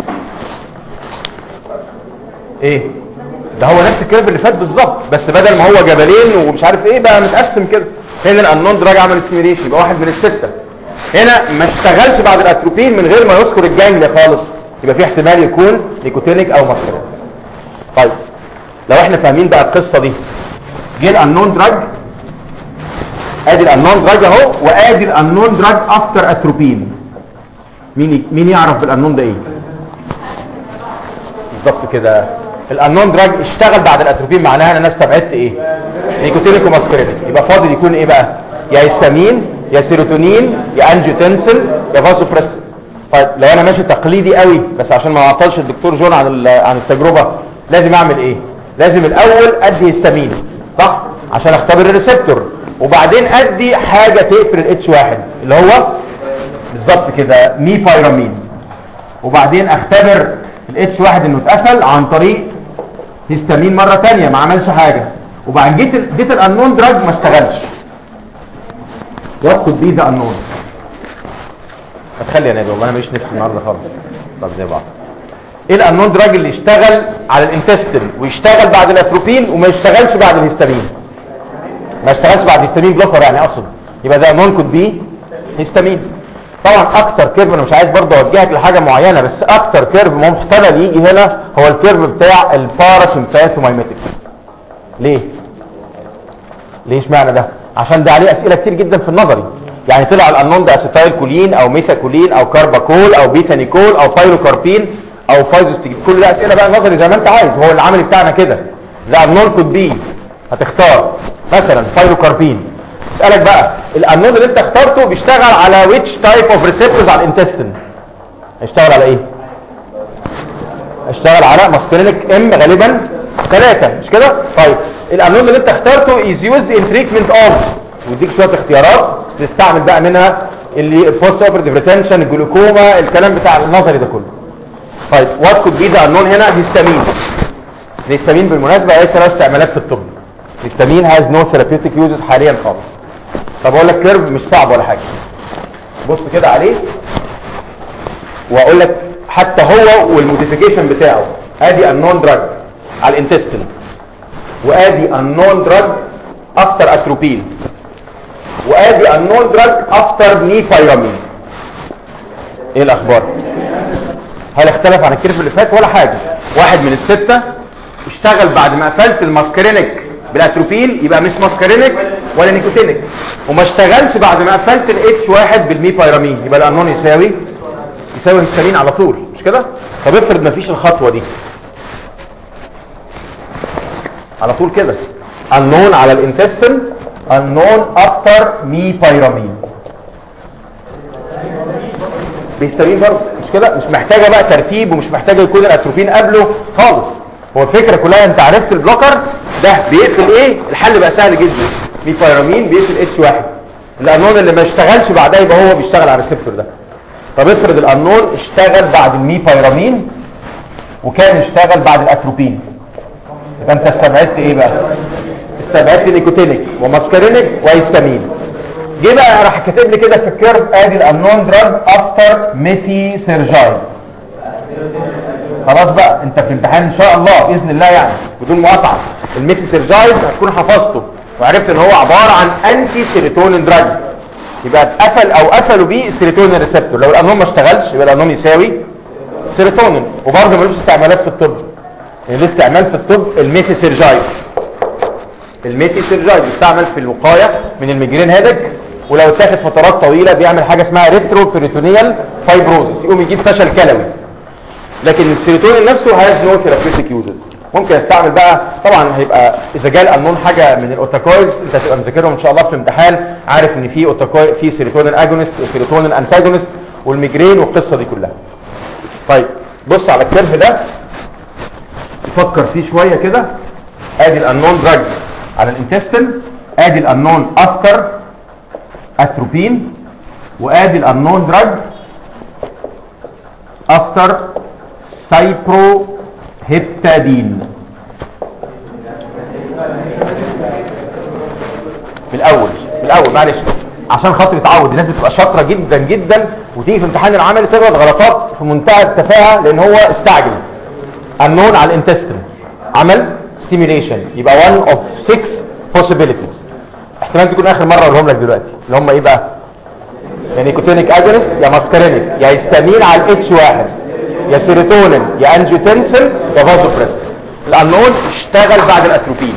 ايه ده هو نفس الكيرف اللي فات بالظبط بس بدل ما هو جبلين ومش عارف ايه بقى متقسم كده هنا الانون دراج عمل ستيميليشن يبقى واحد من السته هنا ما اشتغلش بعد الاتروبين من غير ما يذكر الجانجليا خالص يبقى في احتمال يكون نيكوتينيك او ماسكرين طيب لو احنا فاهمين بقى القصه دي جه الانون دراج ادي الانون دراج اهو وادي الانون دراج افتر اتروبين مين ي- مين يعرف بالانون ده ايه بالظبط كده الانون دراج اشتغل بعد الاتروبين معناها ان انا استبعدت ايه نيكوتينيك وماسكرينيك يبقى فاضل يكون ايه بقى يا هيستامين يا سيروتونين يا انجيوتنسين يا فازوبريس طيب لو انا ماشي تقليدي قوي بس عشان ما اعطلش الدكتور جون عن ال- عن التجربه لازم اعمل ايه لازم الاول ادي هيستامين صح عشان اختبر الريسبتور وبعدين ادي حاجه تقفل الاتش واحد اللي هو بالظبط كده مي بايرامين وبعدين اختبر الاتش واحد انه اتقفل عن طريق هيستامين مره تانية ما عملش حاجه وبعدين جيت ال- جيت الانون دراج ما اشتغلش وات كود بي ذا انون هتخلي يا نادي والله انا ماليش نفسي النهارده خالص طب زي بعض ايه الانون دراج اللي يشتغل على الانتستين ويشتغل بعد الاتروبين وما يشتغلش بعد الهيستامين ما اشتغلش بعد هيستامين بلوكر يعني اقصد يبقى ده نون كود بي هيستامين طبعا اكتر كيرف انا مش عايز برضه اوجهك لحاجه معينه بس اكتر كيرف محتمل يجي هنا هو الكيرف بتاع الباراسمباثومايميتكس ليه ليه اشمعنى ده عشان ده عليه اسئله كتير جدا في النظري يعني طلع الانون ده اسيتايل كولين او ميثاكولين او كارباكول او بيتانيكول او بايلوكاربين او فايزوستيجين كل ده اسئله بقى نظري زي ما انت عايز هو العمل بتاعنا كده ده النون كود بي هتختار مثلا بايلوكاربين اسالك بقى الانون اللي انت اخترته بيشتغل على ويتش تايب اوف ريسبتورز على الانتستين هيشتغل على ايه اشتغل على ماسكرينيك ام غالبا ثلاثة مش كده طيب الامنون اللي انت اخترته از يوزد ان تريتمنت اوف ويديك شويه اختيارات تستعمل بقى منها اللي بوست اوبرتيف ريتنشن الجلوكوما الكلام بتاع النظري ده كله طيب وات كود بي ذا انون هنا هيستامين الهيستامين بالمناسبه ليس له استعمالات في الطب الهيستامين هاز نو ثيرابيوتيك يوزز حاليا خالص طب اقول لك كيرف مش صعب ولا حاجه بص كده عليه واقول لك حتى هو والموديفيكيشن بتاعه ادي النون دراج على الانتستين وادي النون دراج افتر اتروبين وادي النون دراج افتر نيفايرامين ايه الاخبار هل اختلف عن الكيرف اللي فات ولا حاجه واحد من السته اشتغل بعد ما قفلت الماسكرينيك بالاتروبين يبقى مش ماسكرينيك ولا نيكوتينيك وما اشتغلش بعد ما قفلت الاتش واحد بالميبايرامين يبقى الانون يساوي يساوي هيستامين على طول مش كده طب افرض ما فيش الخطوه دي على طول كده النون على الانتستين النون افتر ميبايرامين بيستامين برضه مش كده مش محتاجه بقى ترتيب ومش محتاجه يكون الاتروبين قبله خالص هو الفكره كلها انت عرفت البلوكر ده بيقفل ايه الحل بقى سهل جدا ميبايرامين بيقفل اتش واحد الانون اللي ما اشتغلش بعدها يبقى هو بيشتغل على الريسبتور ده طب افرض الانون اشتغل بعد الميبايرامين وكان اشتغل بعد الاتروبين يبقى انت استبعدت ايه بقى استبعدت نيكوتينيك وماسكارينيك وهيستامين جه بقى راح كاتب لي كده في الكيرف ادي الانون دراج افتر ميثي سيرجايد خلاص بقى انت في امتحان ان شاء الله باذن الله يعني بدون مقاطعه الميثي سيرجايد هتكون حفظته وعرفت ان هو عباره عن انتي سيروتونين دراج يبقى اتقفل او قفلوا بيه السيروتونين ريسبتور لو الانون ما اشتغلش يبقى الانون يساوي سيروتونين وبرضه ملوش استعمالات في الطب يعني الاستعمال في الطب الميثي سيرجايد الميثي سيرجايد بيستعمل في الوقايه من الميجرين هيدك ولو اتاخد فترات طويله بيعمل حاجه اسمها ريترو بيريتونيال فايبروزس يقوم يجيب فشل كلوي لكن السيروتونين نفسه هاز نو ثيرابيوتيك يوزز ممكن استعمل بقى طبعا هيبقى اذا جاء الانون حاجه من الاوتاكويدز انت هتبقى مذاكرهم ان شاء الله في الامتحان عارف ان في اوتاكويد في سيروتونين اجونست وسيروتونين انتاجونست والميجرين والقصه دي كلها طيب بص على الكيرف ده تفكر فيه شويه كده ادي الانون دراج على الانتستين ادي الانون افتر اتروبين وادي الانون دراج افتر سايبرو هيبتادين من الاول من الاول معلش عشان خاطر يتعود الناس بتبقى شاطره جدا جدا وتيجي في امتحان العملي تغلط غلطات في منتهى التفاهه لان هو استعجل النون على الانتستين عمل ستيميوليشن يبقى 1 of 6 possibilities احتمال تكون اخر مره اقولهم لك دلوقتي اللي هم ايه بقى يا نيكوتينيك اجونست يا ماسكارينيك يا هيستامين على الاتش واحد يا سيروتونين يا انجيوتنسين يا فازوبريس الانون اشتغل بعد الاتروبين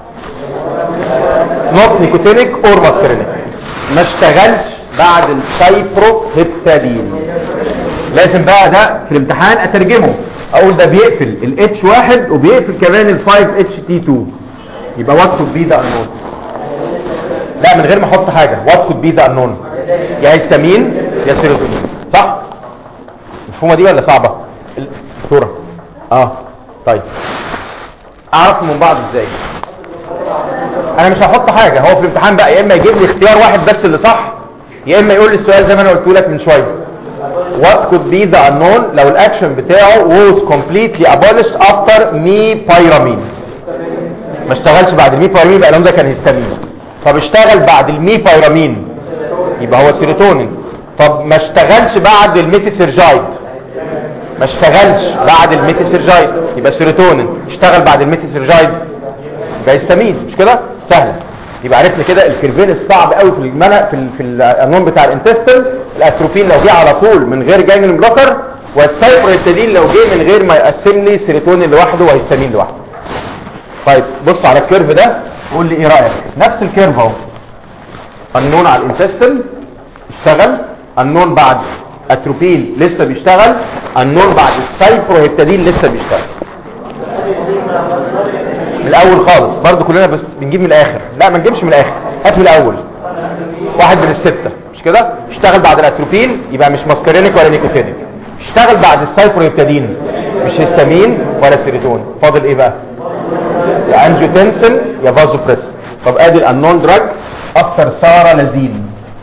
نوت نيكوتينيك اور ماسكارينيك ما اشتغلش بعد السايبرو هيبتادين لازم بقى ده في الامتحان اترجمه اقول ده بيقفل الاتش واحد وبيقفل كمان ال 5 اتش تي 2 يبقى وات كود بي ده انون لا من غير ما احط حاجه وات كود بي ده انون يا هيستامين يا سيروتونين صح مفهومه دي ولا صعبه الصوره اه طيب اعرف من بعض ازاي انا مش هحط حاجه هو في الامتحان بقى يا اما يجيب لي اختيار واحد بس اللي صح يا اما يقول لي السؤال زي ما انا قلت لك من شويه what could be the unknown لو الاكشن بتاعه was completely abolished after مي pyramine ما اشتغلش بعد المي بايرامين يبقى الكلام ده كان هيستامين طب اشتغل بعد المي بايرامين يبقى هو سيروتونين طب ما اشتغلش بعد الميثيسيرجايد ما اشتغلش بعد الميثيسيرجايد يبقى سيروتونين اشتغل بعد الميثيسيرجايد يبقى هيستامين مش كده سهله يبقى عرفنا كده الكيرفين الصعب قوي في المنع في ال- في القانون بتاع الانتستين الاتروفين لو جه على طول من غير جانجلين بلوكر والسايبروهيستادين لو جه من غير ما يقسم لي سيروتونين لوحده وهيستامين لوحده طيب بص على الكيرف ده وقول لي ايه رايك نفس الكيرف اهو النون على الانتستين اشتغل النون بعد اتروبيل لسه بيشتغل النون بعد السايبروهيبتادين لسه بيشتغل من الاول خالص برضو كلنا بس بنجيب من الاخر لا ما نجيبش من الاخر هات من الاول واحد من الستة مش كده اشتغل بعد الاتروبين يبقى مش ماسكارينيك ولا نيكوتينيك اشتغل بعد السايبروهيبتادين مش هيستامين ولا سيروتون فاضل ايه بقى يا انجيوتنسن يا فازوبريس طب ادي الانون دراج افتر سارة لازين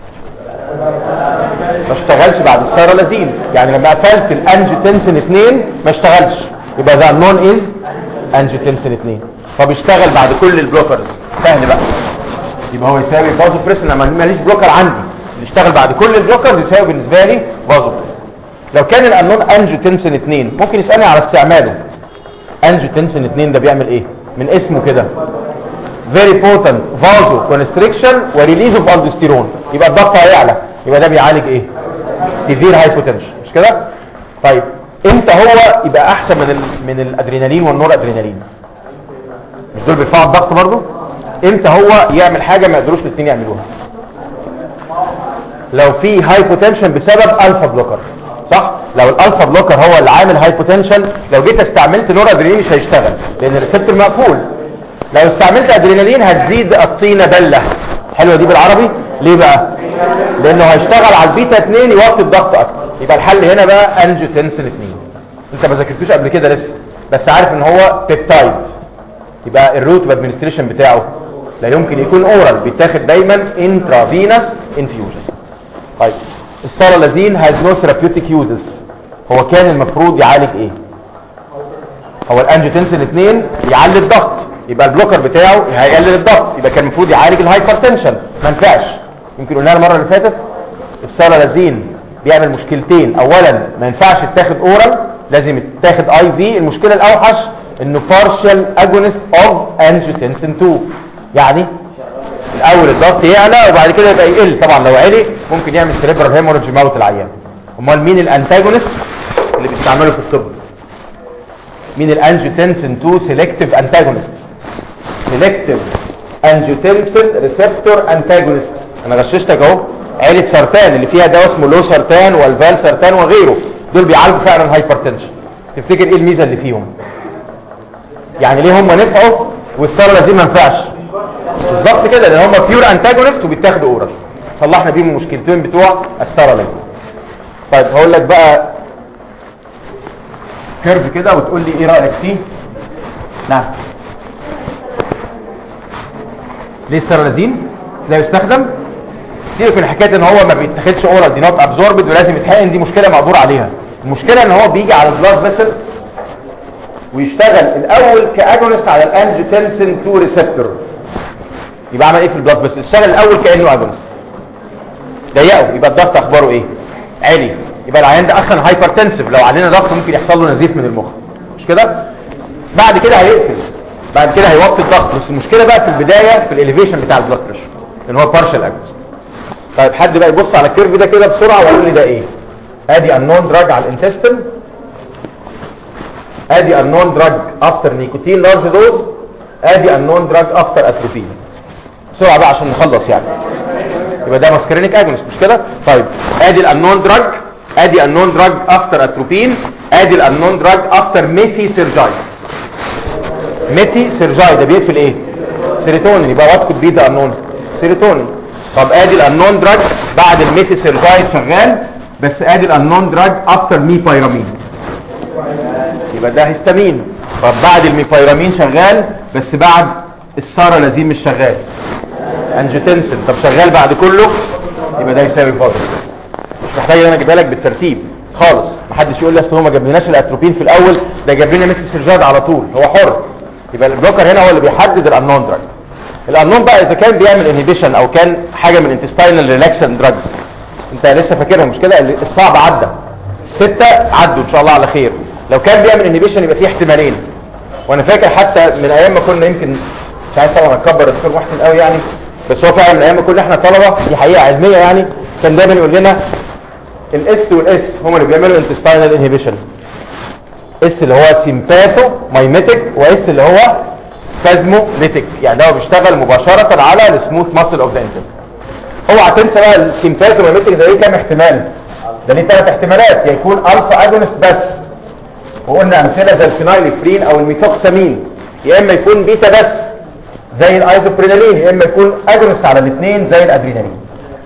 ما اشتغلش بعد السارة لازين يعني لما قفلت الانجيوتنسن 2 ما اشتغلش يبقى ده النون از انجيوتنسن 2 طب اشتغل بعد كل البلوكرز سهل بقى يبقى هو يساوي فازوبريس انا ماليش بلوكر عندي اللي اشتغل بعد كل البلوكرز يساوي بالنسبه لي فازوبريس لو كان الانون انجيوتنسن 2 ممكن يسالني على استعماله انجيوتنسن 2 ده بيعمل ايه من اسمه كده very potent vasoconstriction وريليز اوف الدوستيرون يبقى الضغط هيعلى يبقى ده بيعالج ايه سيفير هايبوتنشن مش كده طيب امتى هو يبقى احسن من ال... من الادرينالين والنور ادرينالين مش دول بيرفعوا الضغط برضو امتى هو يعمل حاجه ما يقدروش الاثنين يعملوها لو في هايبوتنشن بسبب الفا بلوكر صح لو الالفا بلوكر هو اللي عامل هايبوتنشن لو جيت استعملت نور ادرينالين مش هيشتغل لان الريسبتور مقفول لو استعملت ادرينالين هتزيد الطينه بله حلوه دي بالعربي ليه بقى لانه هيشتغل على البيتا 2 يوطي الضغط اكتر يبقى الحل هنا بقى انجيوتنسين 2 انت ما ذاكرتوش قبل كده لسه بس عارف ان هو بيبتايد يبقى الروت اوف ادمنستريشن بتاعه لا يمكن يكون اورال بيتاخد دايما انترافينس انفيوجن طيب السارالازين هاز نو ثيرابيوتيك يوزز هو كان المفروض يعالج ايه هو الانجيوتنسين 2 يعلي الضغط يبقى البلوكر بتاعه هيقلل الضغط يبقى كان المفروض يعالج الهايبرتنشن ما ينفعش يمكن قلناها المره اللي فاتت السارالازين بيعمل مشكلتين اولا ما ينفعش يتاخد اورال لازم يتاخد اي في المشكله الاوحش انه بارشال اجونست اوف انجيوتنسين 2 يعني الاول الضغط يعلى وبعد كده يبقى يقل طبعا لو علي ممكن يعمل سيريبرال هيموريدج يموت العيان امال مين الانتاجونست اللي بيستعملوا في الطب مين الانجيوتنسين 2 سيلكتيف انتاجونستس سيلكتيف انجيوتنسين ريسبتور انتاجونستس انا غششتك اهو عيله سرطان اللي فيها دواء اسمه لو سرطان والفال سرطان وغيره دول بيعالجوا فعلا الهايبرتنشن تفتكر ايه الميزه اللي فيهم يعني ليه هم نفعوا والسرطان دي ما ينفعش بالظبط كده لان هم بيور انتاجونست وبيتاخدوا اورال صلحنا بيهم المشكلتين بتوع السرطان طيب هقول لك بقى كيرف كده وتقول لي ايه رايك فيه نعم ليه السرلازين لا يستخدم سيبك من حكايه ان هو ما بيتاخدش اورال دي نوت ابزوربد ولازم يتحقن دي مشكله مقدور عليها المشكله ان هو بيجي على البلاد فيسل ويشتغل الاول كاجونست على الانجيوتنسين 2 ريسبتور يبقى عمل ايه في البلاد فيسل اشتغل الاول كانه اجونست ضيقه يبقى الضغط اخباره ايه عالي يبقى العيان ده اصلا هايبرتنسيف لو علينا ضغط ممكن يحصل له نزيف من المخ مش كده بعد كده هيقفل بعد كده هيوطي الضغط بس المشكله بقى في البدايه في الاليفيشن بتاع البلاد بريشر ان هو بارشال اجونست طيب حد بقى يبص على الكيرف ده كده بسرعه ويقول لي ده ايه ادي النون دراج على الانتستين ادي النون دراج افتر نيكوتين لارج دوز ادي النون دراج افتر اتروبين بسرعه بقى عشان نخلص يعني يبقى ده ماسكرينيك اجونست مش كده طيب ادي الانون دراج ادي النون دراج افتر اتروبين ادي الانون دراج افتر ميثي سيرجاي ميثي سيرجاي ده بيقفل ايه سيروتونين يبقى وات كود بي ده انون سيروتونين طب ادي الانون دراج بعد الميثي سيرجاي شغال بس ادي الانون دراج افتر مي بايرامين يبقى ده هيستامين طب بعد الميبايرامين شغال بس بعد السارة لازين مش شغال انجيوتنسن طب شغال بعد كله يبقى ده يساوي فاضل مش محتاج ان انا اجيبها لك بالترتيب خالص محدش يقول لي اصل هو ما جابلناش الاتروبين في الاول ده جاب لنا مثل سيرجاد على طول هو حر يبقى البلوكر هنا هو اللي بيحدد الانون دراج الانون بقى اذا كان بيعمل انهبيشن او كان حاجه من انتستاينال ريلاكسن دراجز انت لسه فاكرهم مش كده الصعب عدى الستة عدوا ان شاء الله على خير لو كان بيعمل انهبيشن يبقى فيه احتمالين وانا فاكر حتى من ايام ما كنا يمكن مش عايز طبعا اكبر الدكتور محسن قوي يعني بس هو فعلا من ايام ما كنا احنا طلبه دي حقيقه علميه يعني كان دايما يقول لنا الاس والاس هم اللي بيعملوا انتستاينال انهبيشن اس اللي هو سيمباثو مايميتك واس اللي هو سبازموليتيك يعني ده هو بيشتغل مباشره على السموث ماسل اوف ذا انتست اوعى تنسى بقى السيمباثو مايميتك ده ليه كام احتمال ده ليه ثلاث احتمالات يا يكون الفا اجونست بس وقلنا امثله زي الفينايلفرين او الميثوكسامين يا اما يكون بيتا بس زي الايزوبرينالين يا اما يكون اجونست على الاثنين زي الادرينالين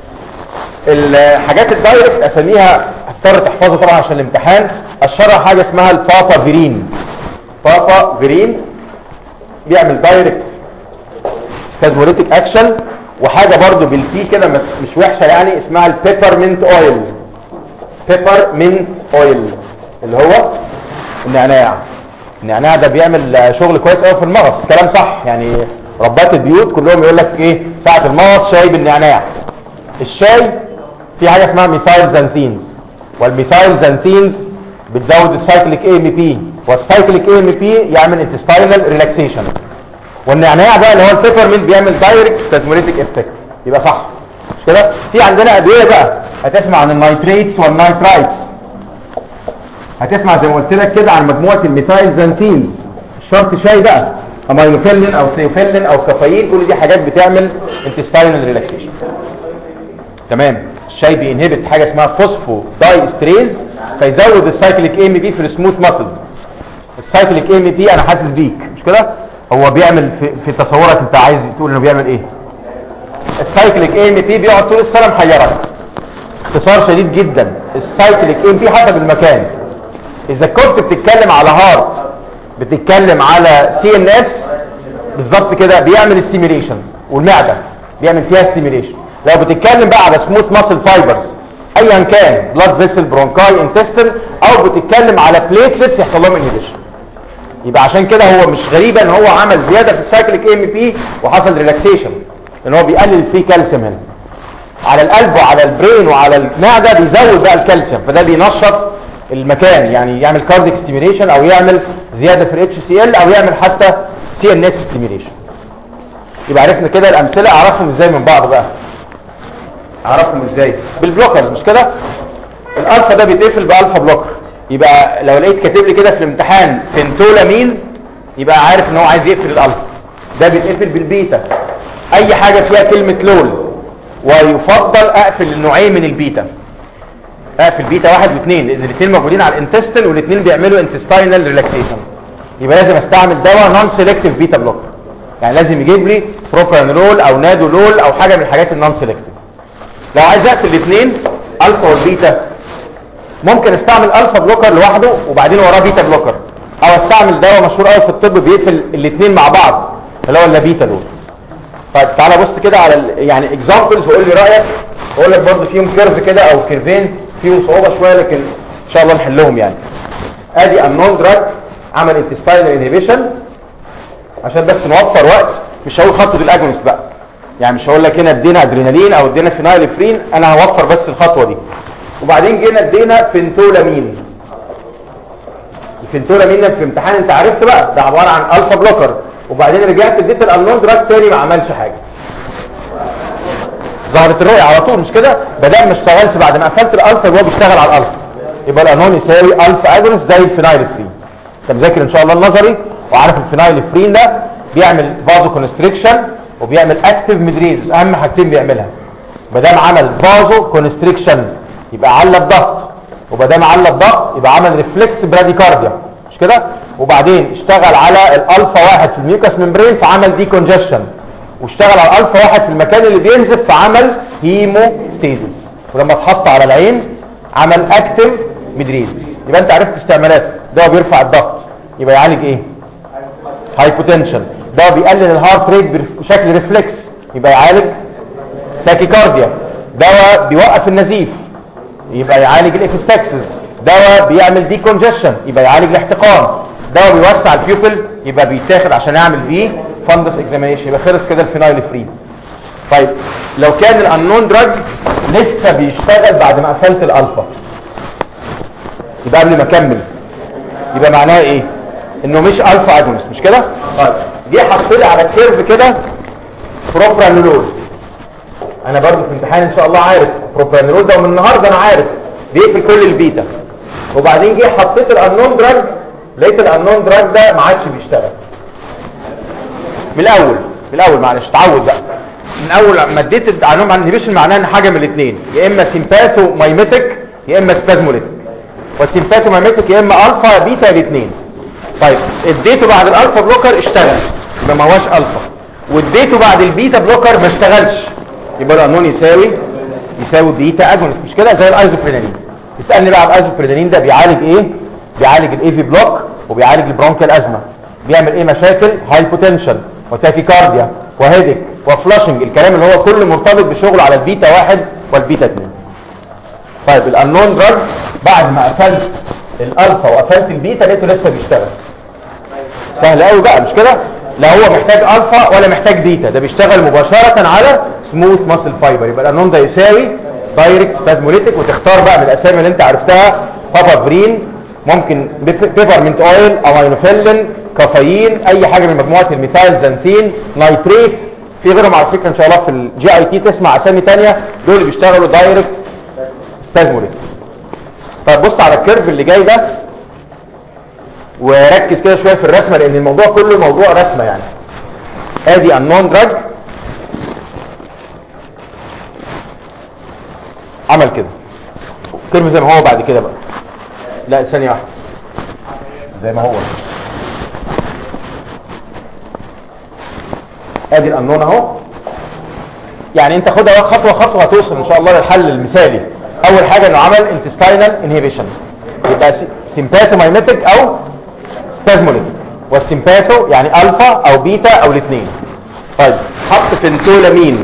الحاجات الدايركت اسميها هضطر تحفظها طبعا عشان الامتحان اشهرها حاجه اسمها البابا فيرين بابا فيرين بيعمل دايركت سبازموليتيك اكشن وحاجه برضو بالبي كده مش وحشه يعني اسمها البيبرمنت اويل بيبرمنت اويل اللي هو النعناع النعناع ده بيعمل شغل كويس قوي في المغص كلام صح يعني ربات البيوت كلهم يقول لك ايه ساعه المغص شاي بالنعناع الشاي في حاجه اسمها ميثايل زانثينز والميثايل زانثينز بتزود السايكليك اي ام بي والسايكليك اي ام بي يعمل انتستاينال ريلاكسيشن والنعناع بقى اللي هو البيبرمنت بيعمل دايركت سبازموليتيك افكت يبقى صح مش كده في عندنا ادويه بقى هتسمع عن النايتريتس والنايترايتس هتسمع زي ما قلت لك كده عن مجموعه الميثايل زانثينز الشرط شاي بقى امينوفيلين او ثيوفيلين او كافيين كل دي حاجات بتعمل انتستاينال ريلاكسيشن تمام الشاي بينهبت حاجه اسمها فوسفو داي استريز فيزود السايكليك ام بي في السموث ماسلز السايكليك ام بي انا حاسس بيك مش كده هو بيعمل في, في تصورك انت عايز تقول انه بيعمل ايه السايكليك ام بي بيقعد طول السنه محيرك اختصار شديد جدا السايكليك ام بي حسب المكان اذا كنت بتتكلم على هارت بتتكلم على سي ان اس بالظبط كده بيعمل ستيميليشن والمعده بيعمل فيها ستيميليشن لو بتتكلم بقى على سموث ماسل فايبرز ايا كان بلاد فيسل برونكاي انتستين او بتتكلم على بليتلتس يحصل لهم انهبيشن يبقى عشان كده هو مش غريبه ان هو عمل زياده في السايكليك ام بي وحصل ريلاكسيشن ان هو بيقلل الفري كالسيوم هنا على القلب وعلى البرين وعلى المعده بيزود بقى الكالسيوم فده بينشط المكان يعني يعمل كارديك ستيميليشن او يعمل زياده في الاتش سي ال او يعمل حتى سي ان اس ستيميليشن يبقى عرفنا كده الامثله اعرفهم ازاي من بعض بقى اعرفهم ازاي بالبلوكرز مش كده الالفا ده بيتقفل بالفا بلوكر يبقى لو لقيت كاتب لي كده في الامتحان فنتولامين يبقى عارف ان هو عايز يقفل الالفا ده بيتقفل بالبيتا اي حاجه فيها كلمه لول ويفضل اقفل النوعين من البيتا اقفل بيتا واحد واثنين لان الاثنين موجودين على الانتستين والاثنين بيعملوا انتستاينال ريلاكسيشن يبقى لازم استعمل دواء نون سيلكتيف بيتا بلوكر يعني لازم يجيب لي بروبرانولول او نادولول او حاجه من الحاجات النون سيلكتيف لو عايز اقفل الاثنين الفا والبيتا ممكن استعمل الفا بلوكر لوحده وبعدين وراه بيتا بلوكر او استعمل دواء مشهور قوي في الطب بيقفل الاثنين مع بعض اللي هو اللابيتا لول طيب تعالى بص كده على ال... يعني اكزامبلز وقول لي رايك اقول لك برضه فيهم كيرف كده او كيرفين فيهم صعوبه شويه لكن ان شاء الله نحلهم يعني ادي النون دراج عمل انتستاينال انهبيشن عشان بس نوفر وقت مش هقول خطوه الاجونست بقى يعني مش هقول لك هنا ادينا ادرينالين او ادينا فينايلفرين انا هوفر بس الخطوه دي وبعدين جينا ادينا فنتولامين الفنتولامين في امتحان انت عرفت بقى ده عباره عن الفا بلوكر وبعدين رجعت اديت الانون دراج تاني ما عملش حاجه ظهرت الرؤيه على طول مش كده بدل ما اشتغلش بعد ما قفلت الالفا يبقى هو بيشتغل على الالفا يبقى الانون يساوي الفا اجونست زي الفينايلفرين انت مذاكر ان شاء الله النظري وعارف الفينايلفرين ده بيعمل فازو كونستريكشن وبيعمل اكتيف ميدريز اهم حاجتين بيعملها ما دام عمل فازو كونستريكشن يبقى على الضغط وما دام على الضغط يبقى عمل ريفلكس براديكارديا مش كده وبعدين اشتغل على الالفا واحد في الميوكاس ممبرين فعمل دي كونجشن واشتغل على الالفا واحد في المكان اللي بينزف فعمل هيموستيزيس ولما اتحط على العين عمل اكتيف ميدريزس يبقى انت عرفت استعمالاته ده بيرفع الضغط يبقى يعالج ايه هايبوتنشن ده بيقلل الهارت ريت بشكل ريفلكس يبقى يعالج تاكيكارديا دواء بيوقف النزيف يبقى يعالج الافستكسس دواء بيعمل دي كونجشن يبقى يعالج الاحتقان دواء بيوسع البيوبل يبقى بيتاخد عشان يعمل بيه فندس اكزامينيشن يبقى خلص كده الفينايل فري طيب لو كان الانون دراج لسه بيشتغل بعد ما قفلت الالفا يبقى قبل ما اكمل يبقى معناها ايه انه مش الفا اجونست مش كده طيب جه حط لي على الكيرف كده بروبرانولول انا برضو في امتحان ان شاء الله عارف بروبرانولول ده ومن النهارده انا عارف بيقفل كل البيتا وبعدين جه حطيت الانون دراج لقيت الانون دراج ده ما عادش بيشتغل من الاول من الاول معلش تعود بقى من اول ما اديت الانون انهبيشن معناه ان حاجه من الاثنين يا اما سيمباثو مايميتك يا اما سبازموليتك والسيمباثو مايميتك يا اما الفا بيتا الاثنين طيب اديته بعد الالفا بلوكر اشتغل يبقى ما هواش الفا واديته بعد البيتا بلوكر ما اشتغلش يبقى القانون يساوي يساوي بيتا اجونست مش كده زي الايزوبرينالين يسالني بقى على الايزوبرينالين ده بيعالج ايه بيعالج الاي في بلوك وبيعالج البرونكيال ازمه بيعمل ايه مشاكل هايبوتنشن وتاكيكارديا وهيدك وفلاشنج الكلام اللي هو كله مرتبط بشغله على البيتا واحد والبيتا اتنين طيب الانون دراج بعد ما قفلت الالفا وقفلت البيتا لقيته لسه بيشتغل سهل قوي بقى مش كده لا هو محتاج الفا ولا محتاج بيتا ده بيشتغل مباشره على سموث ماسل فايبر يبقى الانون ده يساوي دايركت سبازموليتيك وتختار بقى من الاسامي اللي انت عرفتها بابافرين ممكن بيبرمنت اويل امينوفيلين كافيين اي حاجه من مجموعه الميثايل زانثين نايتريت في غيرهم على فكره ان شاء الله في الجي اي تي تسمع اسامي ثانيه دول اللي بيشتغلوا دايركت سبازموليتيك طيب بص على الكيرف اللي جاي ده وركز كده شويه في الرسمه لان الموضوع كله موضوع رسمه يعني ادي النون دراج عمل كده كيرف زي ما هو بعد كده بقى لا ثانيه واحده زي ما هو ادي الانون اهو يعني انت خدها خطوه خطوه هتوصل ان شاء الله للحل المثالي اول حاجه انه عمل انتستينال انهيبيشن يبقى سيمباثو مايميتك او سبازموليتك والسيمباثو يعني الفا او بيتا او الاثنين طيب حط فنتولامين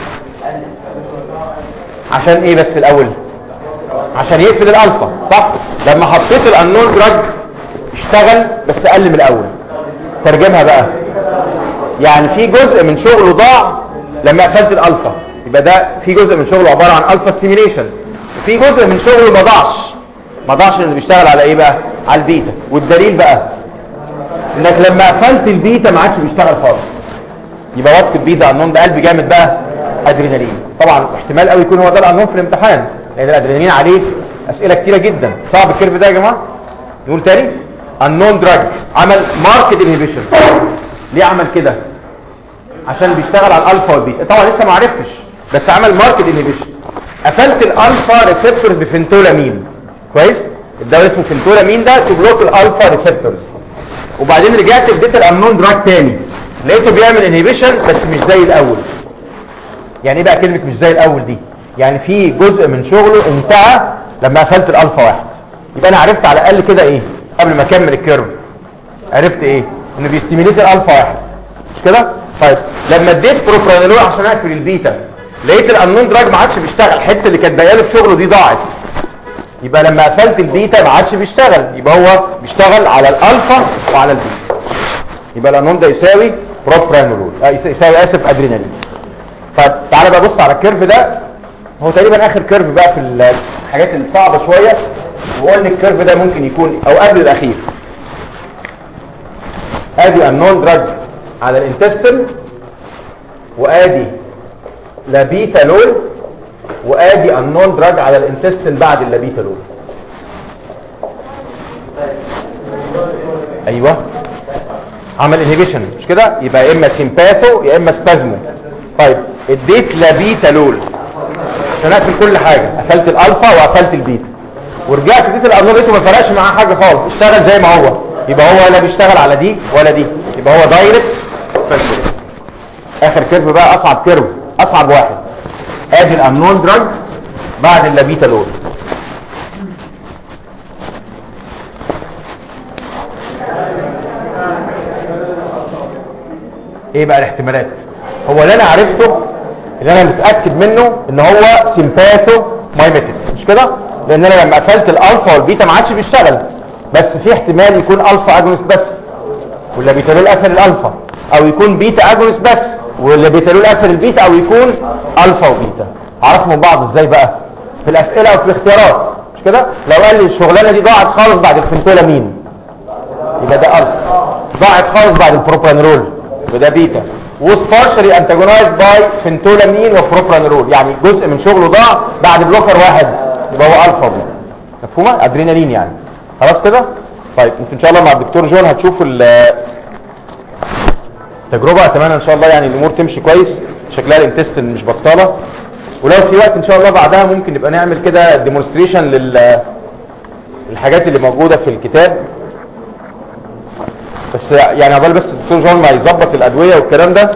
عشان ايه بس الاول عشان يقفل الالفا صح لما حطيت الانون دراج اشتغل بس اقل من الاول ترجمها بقى يعني في جزء من شغله ضاع لما قفلت الالفا يبقى ده في جزء من شغله عباره عن الفا ستيميليشن وفي جزء من شغله ما ضاعش ما ضاعش اللي بيشتغل على ايه بقى على البيتا والدليل بقى انك لما قفلت البيتا ما عادش بيشتغل خالص يبقى وقت البيتا النون ده قلب جامد بقى ادرينالين طبعا احتمال قوي يكون هو ده القانون في الامتحان لان الادرينالين عليه اسئله كتيره جدا صعب الكيرف ده يا جماعه نقول تاني النون دراج عمل ماركت انهبيشن ليه عمل كده عشان بيشتغل على الالفا والبيتا طبعا لسه ما عرفتش بس عمل ماركت انهبيشن قفلت الالفا ريسبتورز بفنتولامين كويس الدواء اسمه فنتولامين ده تبلوك الالفا ريسبتورز وبعدين رجعت اديت الامنون دراج تاني لقيته بيعمل انهبيشن بس مش زي الاول يعني ايه بقى كلمه مش زي الاول دي يعني في جزء من شغله انتهى لما قفلت الالفا واحد يبقى انا عرفت على الاقل كده ايه قبل ما اكمل الكيرف عرفت ايه انه بيستيميليت الالفا واحد مش كده طيب لما اديت بروبرانولول عشان اقفل البيتا لقيت الامنون دراج ما عادش بيشتغل الحته اللي كانت باقيه في شغله دي ضاعت يبقى لما قفلت البيتا ما عادش بيشتغل يبقى هو بيشتغل على الالفا وعلى البيتا يبقى الانون ده يساوي بروبرانولول آه يساوي اسف ادرينالين طيب تعالى بقى بص على الكيرف ده هو تقريبا اخر كيرف بقى في الحاجات الصعبه شويه وقلنا الكيرف ده ممكن يكون او قبل الاخير ادي النون دراج على الانتستين وادي لابيتالول وادي النون دراج على الانتستين بعد اللابيتالول ايوه عمل انهبيشن مش كده يبقى يا اما سيمباثو يا اما سبازمو طيب اديت لابيتالول عشان اقفل كل حاجه قفلت الالفا وقفلت البيتا ورجعت اديت الانون لقيته ما فرقش معاه حاجه خالص اشتغل زي ما هو يبقى هو ولا بيشتغل على دي ولا دي يبقى هو دايركت سبازمو اخر كيرف بقى اصعب كيرف اصعب واحد ادي الانون دراج بعد اللابيتالول ايه بقى الاحتمالات هو اللي انا عرفته اللي انا متاكد منه ان هو سيمباثو مايميتيك مش كده لان انا لما قفلت الالفا والبيتا ما عادش بيشتغل بس في احتمال يكون الفا اجونست بس واللابيتالول قفل الالفا او يكون بيتا اجونست بس واللابيتالول قفل البيتا او يكون الفا وبيتا اعرفهم من بعض ازاي بقى في الاسئله او في الاختيارات مش كده لو قال لي الشغلانه دي ضاعت خالص بعد الفنتولامين يبقى ده الفا ضاعت خالص بعد البروبرانرول يبقى ده بيتا was partially antagonized by فنتولامين وبروبرانرول يعني جزء من شغله ضاع بعد بلوكر واحد يبقى هو الفا بيتا مفهومه ادرينالين يعني خلاص كده طيب انتوا ان شاء الله مع الدكتور جون هتشوفوا ال- التجربه اتمنى ان شاء الله يعني الامور تمشي كويس شكلها الانتستين مش بطاله ولو في وقت ان شاء الله بعدها ممكن نبقى نعمل كده ديمونستريشن لل الحاجات اللي موجوده في الكتاب بس يعني عقبال بس الدكتور جون ما يظبط الادويه والكلام ده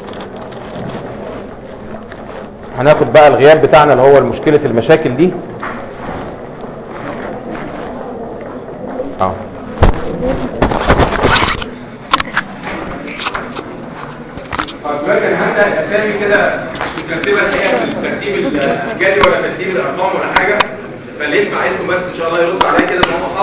هناخد بقى الغياب بتاعنا اللي هو مشكله المشاكل دي اه دلوقتي انا هبدا الاسامي كده مش مترتبه الحقيقه في الترتيب الجدي ولا ترتيب الارقام ولا حاجه فاللي يسمع اسمه بس ان شاء الله يرد عليا كده ان هو